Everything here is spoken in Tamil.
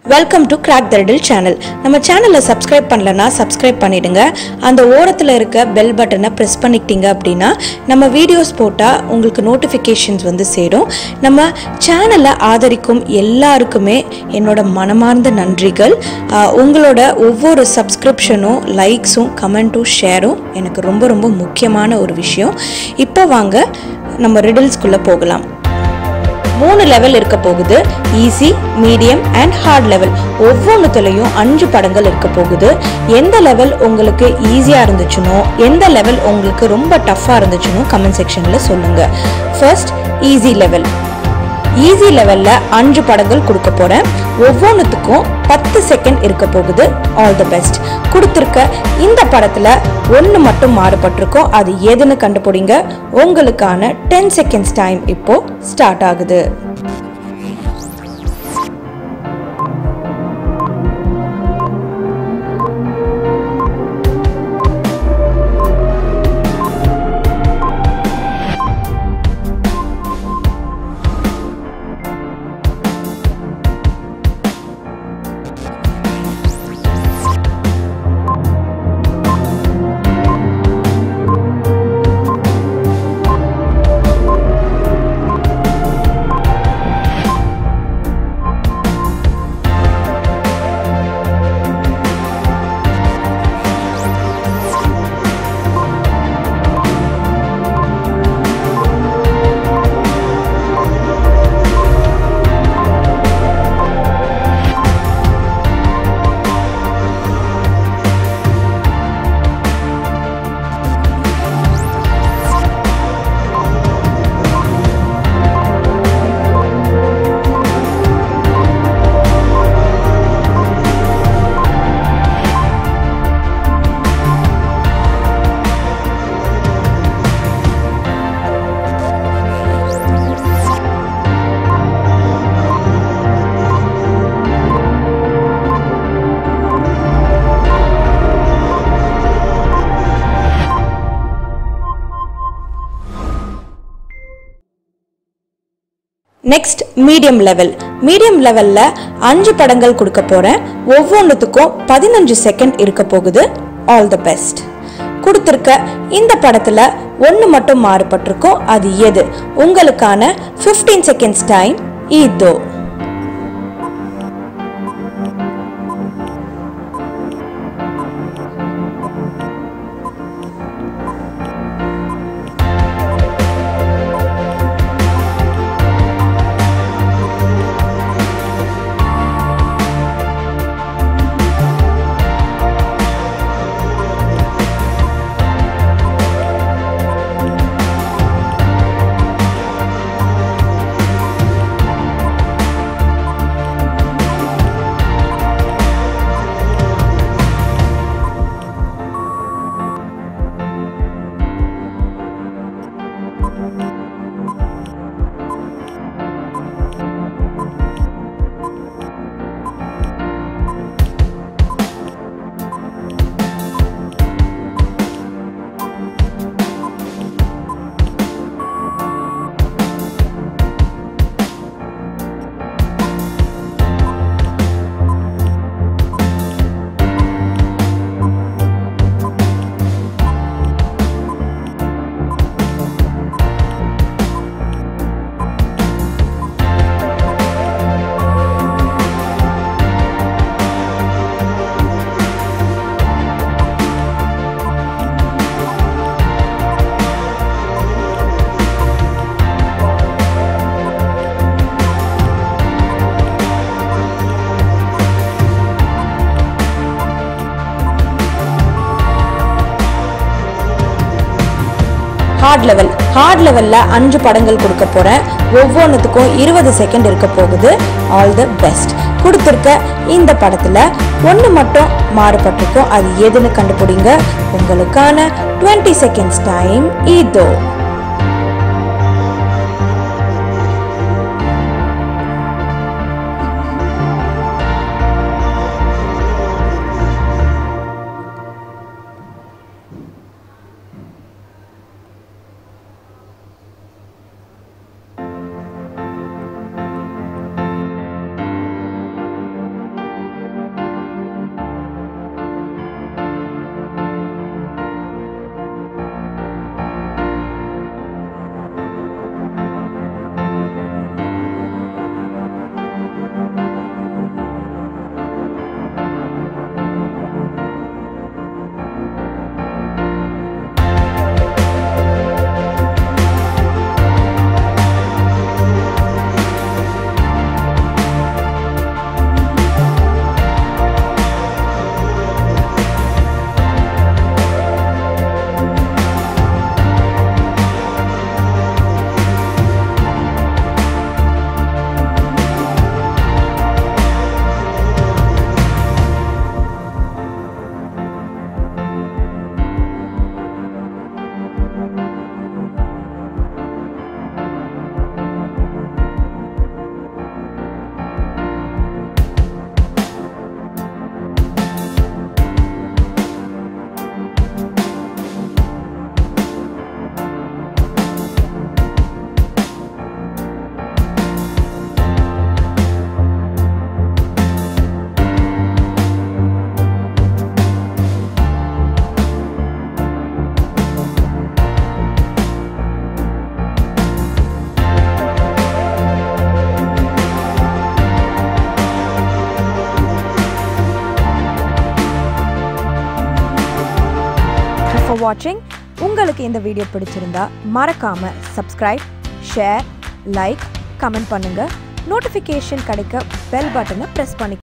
welcome to crack the riddle channel நம்ம சேனலை சப்ஸ்கிரைப் பண்ணலனா சப்ஸ்கிரைப் பண்ணிடுங்க அந்த ஓரத்தில் இருக்க பெல் பட்டனை ப்ரெஸ் பண்ணிக்கிட்டீங்க அப்படின்னா நம்ம வீடியோஸ் போட்டால் உங்களுக்கு நோட்டிஃபிகேஷன்ஸ் வந்து சேரும் நம்ம சேனலை ஆதரிக்கும் எல்லாருக்குமே என்னோட மனமார்ந்த நன்றிகள் ஆஹ் உங்களோட ஒவ்வொரு சப்ஸ்கிரிப்ஷனும் லைக்ஸும் கமெண்ட்டும் ஷேரும் எனக்கு ரொம்ப ரொம்ப முக்கியமான ஒரு விஷயம் இப்போ வாங்க நம்ம ரிடில்ஸ்குள்ளே போகலாம் மூணு லெவல் இருக்க போகுது easy medium and hard level ஒவ்வொன்றுத்துலையும் அஞ்சு படங்கள் இருக்க போகுது எந்த லெவல் உங்களுக்கு ஈஸியாக இருந்துச்சுனோ எந்த லெவல் உங்களுக்கு ரொம்ப டஃப்பாக இருந்துச்சுனோ கமெண்ட் செக்ஷனில் சொல்லுங்கள் ஃபர்ஸ்ட் ஈஸி லெவல் ஈஸி லெவலில் அஞ்சு படங்கள் கொடுக்க போகிறேன் ஒவ்வொன்றுத்துக்கும் பத்து செகண்ட் இருக்க போகுது ஆல் தி பெஸ்ட் கொடுத்துருக்க இந்த படத்தில் ஒன்று மட்டும் மாறுபட்டிருக்கும் அது எதுன்னு கண்டுபிடிங்க உங்களுக்கான டென் செகண்ட்ஸ் டைம் இப்போ ஸ்டார்ட் ஆகுது நெக்ஸ்ட் மீடியம் லெவல் மீடியம் லெவலில் அஞ்சு படங்கள் கொடுக்க போகிறேன் ஒவ்வொன்றுத்துக்கும் பதினஞ்சு செகண்ட் இருக்க போகுது ஆல் த பெஸ்ட் கொடுத்துருக்க இந்த படத்தில் ஒன்று மட்டும் மாறுபட்டிருக்கும் அது எது உங்களுக்கான 15 செகண்ட்ஸ் டைம் இதோ ஹார்ட் லெவல் ஹார்ட் லெவலில் அஞ்சு படங்கள் கொடுக்க போகிறேன் ஒவ்வொன்றுத்துக்கும் இருபது செகண்ட் இருக்க போகுது ஆல் தி பெஸ்ட் கொடுத்துருக்க இந்த படத்தில் ஒன்று மட்டும் மாறுபட்டிருக்கும் அது எதுன்னு கண்டுபிடிங்க உங்களுக்கான 20 செகண்ட்ஸ் டைம் இதோ ஃபார் வாட்சிங் உங்களுக்கு இந்த வீடியோ பிடிச்சிருந்தா மறக்காமல் சப்ஸ்கிரைப் ஷேர் லைக் கமெண்ட் பண்ணுங்கள் நோட்டிஃபிகேஷன் கிடைக்க பெல் பட்டனை ப்ரெஸ் பண்ணி